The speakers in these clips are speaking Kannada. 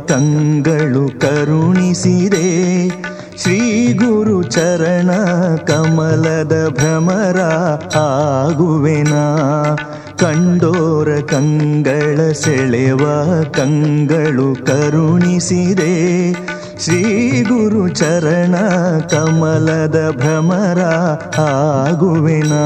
ಕಂಗಳು ಕರುಣಿಸಿದೆ ಶ್ರೀ ಗುರು ಚರಣ ಕಮಲದ ಭ್ರಮರ ಆಗುವೆನಾ ಕಂಡೋರ ಕಂಗಳ ಸೆಳೆವ ಕಂಗಳು ಕರುಣಿಸಿದೆ ಶ್ರೀ ಗುರು ಚರಣ ಕಮಲದ ಭ್ರಮರ ಆಗುವೆನಾ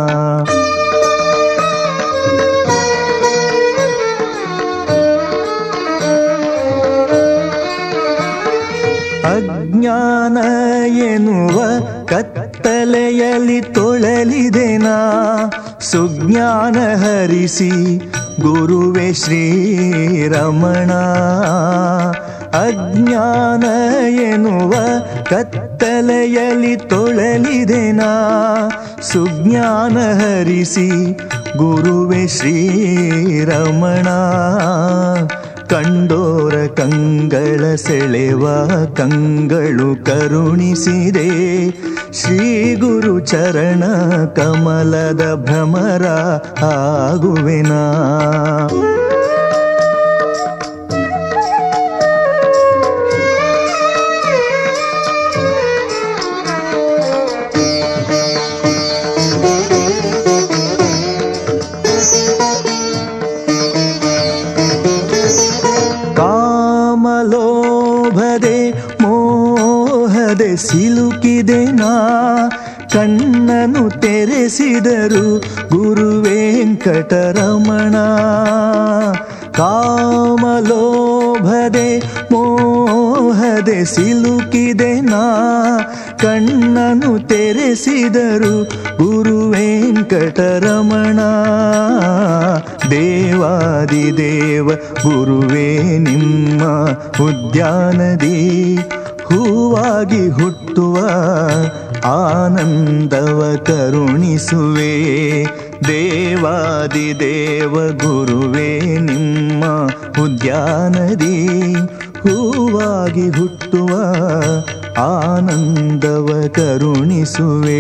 ಅಜ್ಞಾನ ಎನ್ನುವ ಕತ್ತಲೆಯಲ್ಲಿ ತೊಳಲಿದೆನಾ ಸುಜ್ಞಾನ ಹರಿಸಿ ಗುರುವೆ ಶ್ರೀರಮಣ ಅಜ್ಞಾನ ಎನ್ನುವ ಕತ್ತಲೆಯಲ್ಲಿ ತೊಳಲಿದೆನಾ ಸುಜ್ಞಾನ ಹರಿಸಿ ಗುರುವೆ ಶ್ರೀರಮಣ ಕಂಡೋರ ಕಂಗಳ ಸೆಳೆವ ಕಂಗಳು ಕರುಣಿಸಿದೆ ಶ್ರೀ ಗುರು ಚರಣ ಕಮಲದ ಭ್ರಮರ ಆಗುವೆನಾ ಕಾಮಲೋಭದೆ ಮೋಹದೆ ಸಿಲುಕಿದೆ ನಾ ಕಣ್ಣನು ತೆರೆಸಿದರು ಗುರು ವೆಂಕಟರಮಣ ಕಾಮಲೋಭದೆ ಮೋಹದೆ ಸಿಲುಕಿದೆ ನಾ ಕಣ್ಣನು ತೆರೆಸಿದರು ಗುರು ವೆಂಕಟರಮಣ ದೇವಾದಿದೇವ ಗುರುವೇ ನಿಮ್ಮ ಉದ್ಯಾನದಿ ಹೂವಾಗಿ ಹುಟ್ಟುವ ಆನಂದವ ಕರುಣಿಸುವೆ ದೇವಾದಿದೇವ ಗುರುವೇ ನಿಮ್ಮ ಉದ್ಯಾನದಿ ಹೂವಾಗಿ ಹುಟ್ಟುವ ಆನಂದವ ಕರುಣಿಸುವೆ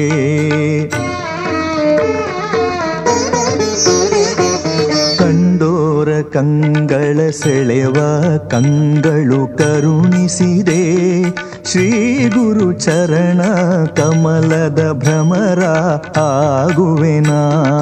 ಕಂಡೋರ ಕಂಗಳ ಸೆಳೆವ ಕಂಗಳು ಕರುಣಿಸಿದೆ ಶ್ರೀ ಗುರು ಚರಣ ಕಮಲದ ಭ್ರಮರ ಆಗುವೆನಾ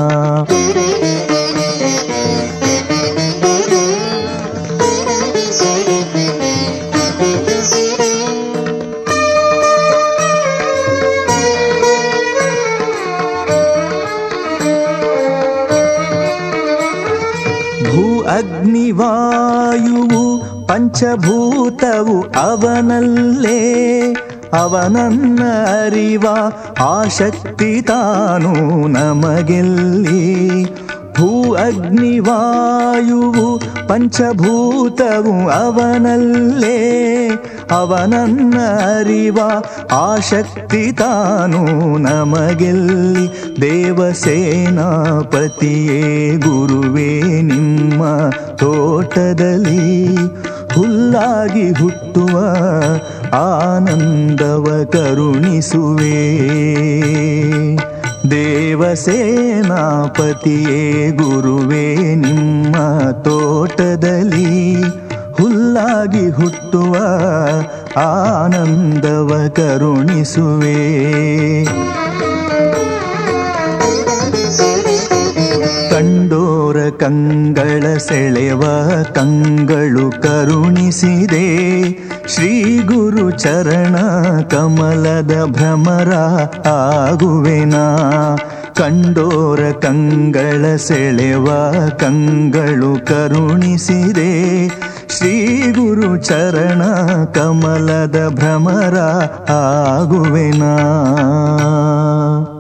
ಭೂ ಅಗ್ನಿವಾಯುವು ಪಂಚಭೂತವು ಅವನಲ್ಲೇ ಅವನನ್ನ ಅರಿವ ಆಸಕ್ತಿ ತಾನು ನಮಗೆಲ್ಲಿ ಭೂ ಅಗ್ನಿವಾಯುವು ಪಂಚಭೂತವು ಅವನಲ್ಲೇ ಅವನನ್ನ ಅರಿವ ಆಸಕ್ತಿ ತಾನು ನಮಗೆಲ್ಲಿ ದೇವಸೇನಾಪತಿಯೇ ಗುರುವೇ ನಿಮ್ಮ ತೋಟದಲ್ಲಿ ಹುಲ್ಲಾಗಿ ಹುಟ್ಟುವ ಆನಂದವ ಕರುಣಿಸುವೆ ದೇವಸೇನಾಪತಿಯೇ ಗುರುವೇ ನಿಮ್ಮ ತೋಟದಲ್ಲಿ ಹುಲ್ಲಾಗಿ ಹುಟ್ಟುವ ಆನಂದವ ಕರುಣಿಸುವೆ ಕಂಡೋರ ಕಂಗಳ ಸೆಳೆವ ಕಂಗಳು ಕರುಣಿಸಿದೆ ಶ್ರೀ ಗುರು ಚರಣ ಕಮಲದ ಭ್ರಮರ ಆಗುವೆನಾ ಕಂಡೋರ ಕಂಗಳ ಸೆಳೆವ ಕಂಗಳು ಕರುಣಿಸಿದೆ ಶ್ರೀ ಗುರು ಚರಣ ಕಮಲದ ಭ್ರಮರ ಆಗುವೆನಾ